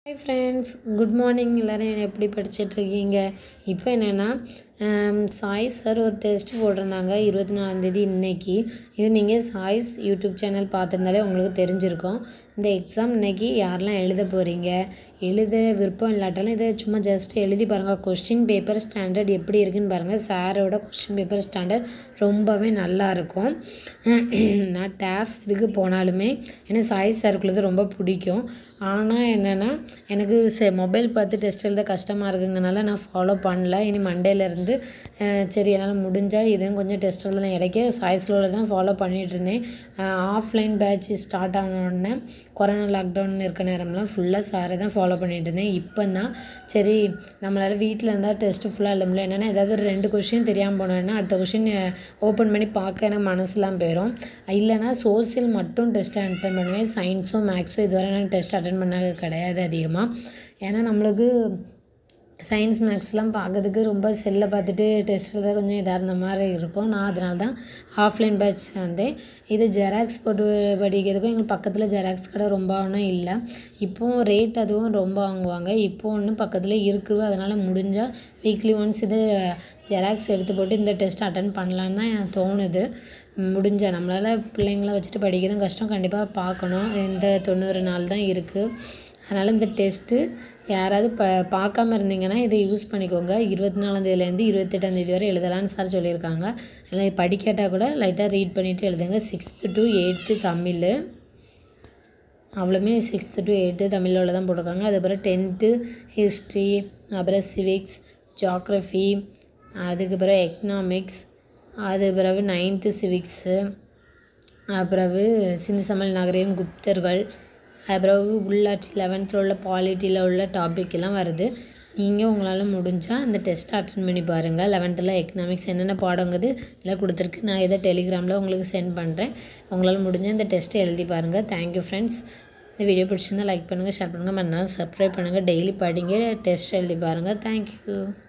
hi friends good morning எல்லோரும் எப்படி படிச்சிட்ருக்கீங்க இப்போ என்னென்னா சாய் சார் ஒரு டெஸ்ட் போட்டிருந்தாங்க இருபத்தி நாலாந்தேதி இன்னைக்கு இது நீங்கள் சாய்ஸ் யூடியூப் சேனல் பார்த்துருந்தாலே உங்களுக்கு தெரிஞ்சிருக்கும் இந்த எக்ஸாம் இன்னைக்கு யாரெல்லாம் எழுத போகிறீங்க எழுத விருப்பம் இல்லாட்டாலும் இதை சும்மா ஜஸ்ட் எழுதி பாருங்கள் கொஸ்டின் பேப்பர் ஸ்டாண்டர்ட் எப்படி இருக்குன்னு பாருங்கள் சாரோட கொஸ்டின் பேப்பர் ஸ்டாண்டர்ட் ரொம்பவே நல்லா இருக்கும் நான் டேஃப் இதுக்கு போனாலுமே எனக்கு சாய் சாருக்குள்ளது ரொம்ப பிடிக்கும் ஆனால் என்னென்னா எனக்கு ச மொபைல் பார்த்து டெஸ்ட் எழுத கஷ்டமாக இருக்குங்கனால நான் ஃபாலோ பண்ணல இனி மண்டேலேருந்து சரி என்னால் முடிஞ்சால் இதுவும் கொஞ்சம் டெஸ்ட் எழுதலாம் இடைக்கே சாய் ஸ்லோவில் தான் ஃபாலோ பண்ணிகிட்டு இருந்தேன் ஆஃப்லைன் பேட்ச் ஸ்டார்ட் ஆன உடனே கொரோனா லாக்டவுன் இருக்க நேரம்லாம் ஃபுல்லாக சாரை தான் ஃபாலோ பண்ணிகிட்டு இருந்தேன் இப்போ தான் சரி நம்மளால் வீட்டில் இருந்தால் டெஸ்ட்டு ஃபுல்லாக எழுத முடியல என்னென்னா ஏதாவது ஒரு ரெண்டு கொஷின் தெரியாமல் போனோன்னா அடுத்த கொஷின் ஓப்பன் பண்ணி பார்க்க எனக்கு மனசுலாம் போயிடும் இல்லைனா சோசியல் மட்டும் டெஸ்ட் அட்டன் பண்ணுவேன் சயின்ஸோ மேக்ஸோ இதுவரை நான் டெஸ்ட் அட்டன் பண்ணது கிடையாது அதிகமாக ஏன்னா நம்மளுக்கு சயின்ஸ் மேக்ஸ்லாம் பார்க்கறதுக்கு ரொம்ப செல்லை பார்த்துட்டு டெஸ்ட் எழுத கொஞ்சம் இதாக இருந்த மாதிரி இருக்கும் நான் அதனால தான் ஆஃப்லைன் பேட்ச் வந்தேன் இது ஜெராக்ஸ் போட்டு படிக்கிறதுக்கும் எங்களுக்கு பக்கத்தில் ஜெராக்ஸ் கடை ரொம்ப ஒன்றும் இல்லை இப்போது ரேட் அதுவும் ரொம்ப வாங்குவாங்க இப்போ ஒன்று பக்கத்தில் இருக்குது அதனால் முடிஞ்சால் வீக்லி ஒன்ஸ் இது ஜெராக்ஸ் எடுத்து போட்டு இந்த டெஸ்ட் அட்டன் பண்ணலான்னு தான் எனக்கு தோணுது முடிஞ்ச நம்மளால் பிள்ளைங்கள வச்சுட்டு படிக்கிறதும் கஷ்டம் கண்டிப்பாக பார்க்கணும் இந்த தொண்ணூறு நாள் தான் இருக்குது அதனால் இந்த டெஸ்ட்டு யாராவது ப பார்க்காம இருந்தீங்கன்னா இதை யூஸ் பண்ணிக்கோங்க இருபத்தி நாலாந்தேதியிலேருந்து இருபத்தெட்டாந்தேதி வரை எழுதலான்னு சார் சொல்லியிருக்காங்க அதனால் படிக்காட்டால் கூட லைட்டாக ரீட் பண்ணிவிட்டு எழுதுங்க சிக்ஸ்த்து டு எயித்து தமிழ் அவ்வளோமே சிக்ஸ்த்து டு எயித்து தமிழில் தான் போட்டிருக்காங்க அதுக்கப்புறம் டென்த்து ஹிஸ்ட்ரி அப்புறம் சிவிக்ஸ் ஜாக்ரஃபி அதுக்கு பிறகு எக்கனாமிக்ஸ் அது பிறகு நைன்த்து சிவிக்ஸு அப்புறவு சிந்து சமல் நகரின் குப்தர்கள் அப்புறம் உள்ளாட்சி லெவன்த்தில் உள்ள பாலிட்டியில் உள்ள டாபிக் எல்லாம் வருது நீங்கள் உங்களால் முடிஞ்சால் அந்த டெஸ்ட் அட்டன் பண்ணி பாருங்கள் லெவன்த்தில் எக்கனாமிக்ஸ் என்னென்ன பாடங்குது எல்லாம் கொடுத்துருக்கு நான் இதை டெலிகிராமில் உங்களுக்கு சென்ட் பண்ணுறேன் உங்களால் முடிஞ்சால் இந்த டெஸ்ட்டை எழுதி பாருங்கள் தேங்க்யூ ஃப்ரெண்ட்ஸ் இந்த வீடியோ பிடிச்சிருந்தால் லைக் பண்ணுங்கள் ஷேர் பண்ணுங்கள் மறந்தாலும் சப்ஸ்கிரைப் பண்ணுங்கள் டெய்லி படிங்க டெஸ்ட் எழுதி பாருங்கள் தேங்க்யூ